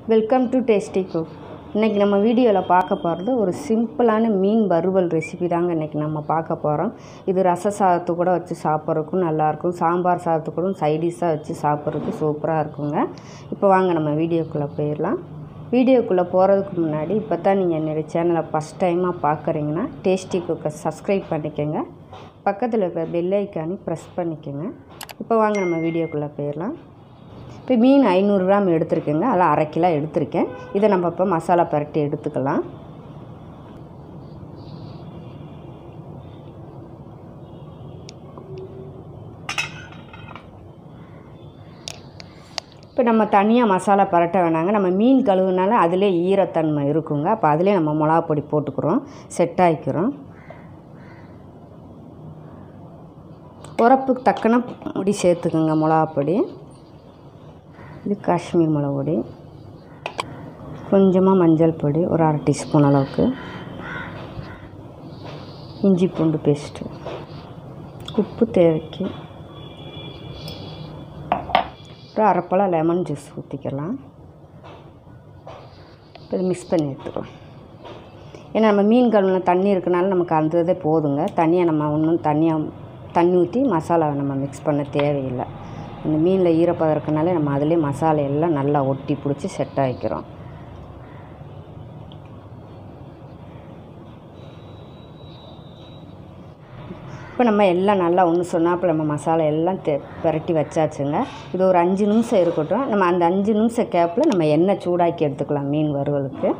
welcome to tasty cook இன்றைக்கி நம்ம வீடியோவில் பார்க்க போகிறது ஒரு சிம்பிளான மீன் வறுவல் ரெசிபி தாங்க இன்றைக்கி நம்ம பார்க்க போகிறோம் இது ரச சாதத்து கூட வச்சு சாப்பிட்றதுக்கும் நல்லாயிருக்கும் சாம்பார் சாதத்து கூட சைடிஷாக வச்சு சாப்பிட்றதுக்கு சூப்பராக இருக்குங்க இப்போ வாங்க நம்ம வீடியோக்குள்ளே போயிடலாம் வீடியோக்குள்ளே போகிறதுக்கு முன்னாடி இப்போ தான் நீங்கள் என்னுடைய சேனலை ஃபஸ்ட் டைமாக பார்க்குறீங்கன்னா டேஸ்டி குக்கை சப்ஸ்கிரைப் பண்ணிக்கோங்க பக்கத்தில் இருக்கிற பெல் ஐக்கானி ப்ரெஸ் பண்ணிக்கோங்க இப்போ வாங்க நம்ம வீடியோக்குள்ளே போயிடலாம் இப்போ மீன் ஐநூறு கிராம் எடுத்திருக்கேங்க அதில் அரை கிலோ எடுத்திருக்கேன் இதை நம்ம இப்போ மசாலா பரட்டி எடுத்துக்கலாம் இப்போ நம்ம தனியாக மசாலா பரட்ட வேணாங்க நம்ம மீன் கழுவுனால அதிலே ஈரத்தன்மை இருக்குங்க அப்போ அதிலே நம்ம மிளகா பொடி போட்டுக்கிறோம் செட் ஆகிக்கிறோம் உரப்புக்கு தக்கன பொடி சேர்த்துக்குங்க மிளகா பொடி இது காஷ்மீர் மிளகு பொடி கொஞ்சமாக மஞ்சள் பொடி ஒரு அரை டீஸ்பூன் அளவுக்கு இஞ்சி பூண்டு பேஸ்ட்டு உப்பு தேவைக்கு ஒரு அரைப்பழம் லெமன் ஜூஸ் ஊற்றிக்கலாம் இது மிக்ஸ் பண்ணி எடுத்துக்கலாம் ஏன்னா நம்ம மீன் கழுவுன தண்ணி இருக்கனால நமக்கு அந்த இதே போதுங்க தண்ணியை நம்ம ஒன்றும் தண்ணியாக தண்ணி ஊற்றி மசாலாவை நம்ம மிக்ஸ் பண்ண தேவையில்லை இந்த மீனில் ஈரப்பதம் இருக்கனாலே நம்ம அதிலே மசாலா எல்லாம் நல்லா ஒட்டி பிடிச்சி செட் ஆகிக்கிறோம் இப்போ நம்ம எல்லாம் நல்லா ஒன்று சொன்னாப்பில் நம்ம மசாலா எல்லாம் தெ பிரட்டி வச்சாச்சுங்க இது ஒரு அஞ்சு நிமிஷம் இருக்கட்டும் நம்ம அந்த அஞ்சு நிமிஷம் கேப்பில் நம்ம எண்ணெய் சூடாக்கி எடுத்துக்கலாம் மீன் வறுவலுக்கு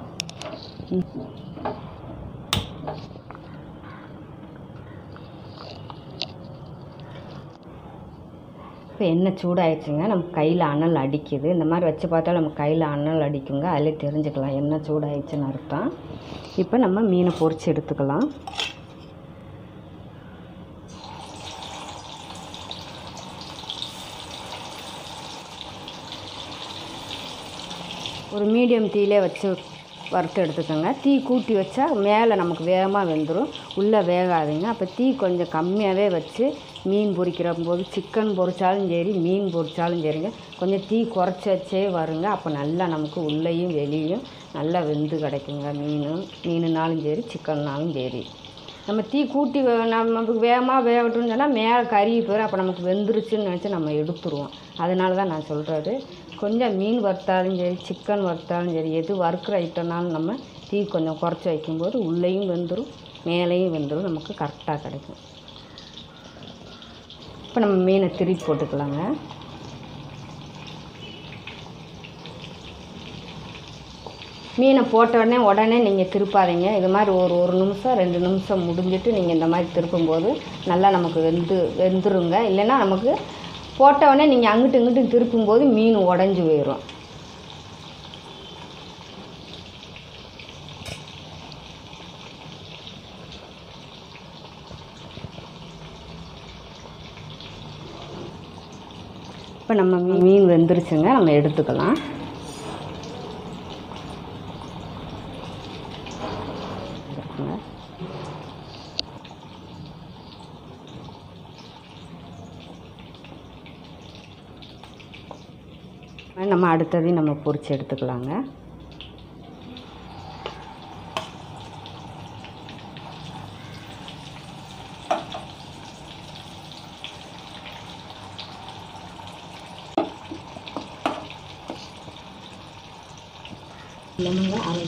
இப்போ எண்ணெய் சூடாயிடுச்சுங்க நம்ம கையில் அனல் அடிக்குது இந்த மாதிரி வச்சு பார்த்தா நம்ம கையில் அனல் அடிக்குங்க அதிலே தெரிஞ்சுக்கலாம் எண்ணெய் சூடாயிடுச்சுன்னு அர்த்தம் இப்போ நம்ம மீனை பொரிச்சு எடுத்துக்கலாம் ஒரு மீடியம் தீயிலே வச்சு வறுத்து எடுத்துக்கோங்க தீ கூட்டி வச்சா மேலே நமக்கு வேகமாக வெந்துடும் உள்ளே வேகாதுங்க அப்போ தீ கொஞ்சம் கம்மியாகவே வச்சு மீன் பொரிக்கிற போது சிக்கன் பொரிச்சாலும் சரி மீன் பொரிச்சாலும் சரிங்க கொஞ்சம் தீ குறைச்சி வச்சே வருங்க அப்போ நல்லா நமக்கு உள்ளேயும் வெளியும் நல்லா வெந்து கிடைக்குங்க மீன் மீனுனாலும் சரி சிக்கன்னாலும் சரி நம்ம தீ கூட்டி வே- நமக்கு வேகமாக வேகட்டும்னு சொன்னால் மேலே கறி போயிடும் அப்போ நமக்கு வெந்துருச்சுன்னு நினச்சி நம்ம எடுத்துருவோம் அதனால தான் நான் சொல்கிறது கொஞ்சம் மீன் வறுத்தாலும் சரி சிக்கன் வறுத்தாலும் சரி எது வறுக்கிற ஐட்டம்னாலும் நம்ம தீ கொஞ்சம் குறைச்சி வைக்கும்போது உள்ளேயும் வெந்துடும் மேலேயும் வெந்துடும் நமக்கு கரெக்டாக கிடைக்கும் இப்போ நம்ம மீனை திருப்பி போட்டுக்கலாங்க மீனை போட்ட உடனே உடனே நீங்கள் திருப்பாதீங்க இது மாதிரி ஒரு ஒரு நிமிஷம் ரெண்டு நிமிஷம் முடிஞ்சிட்டு நீங்கள் இந்த மாதிரி திருப்பும்போது நல்லா நமக்கு வெந்து வெந்துருங்க இல்லைன்னா நமக்கு போட்ட உடனே நீங்கள் அங்கிட்டு இங்கிட்டு திருப்பும்போது மீன் உடஞ்சி போயிடும் இப்போ நம்ம மீ- மீன் வெந்துருச்சுங்க நம்ம எடுத்துக்கலாம் இருக்குங்க நம்ம அடுத்ததையும் நம்ம பொரிச்சு எடுத்துக்கலாங்க லெமனில் அரை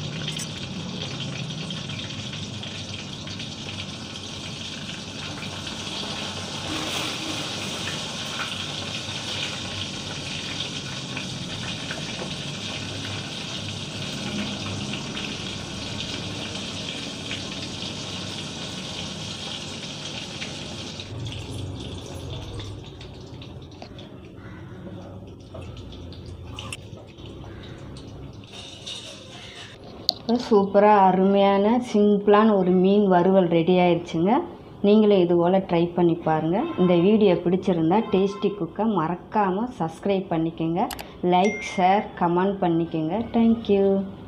சூப்பராக அருமையான சிம்பிளான ஒரு மீன் வறுவல் ரெடி ஆயிடுச்சுங்க நீங்களும் இது போல் ட்ரை பண்ணி பாருங்கள் இந்த வீடியோ பிடிச்சிருந்தா டேஸ்டி குக்கை மறக்காமல் சப்ஸ்கிரைப் பண்ணிக்கோங்க லைக் ஷேர் கமெண்ட் பண்ணிக்கோங்க தேங்க்யூ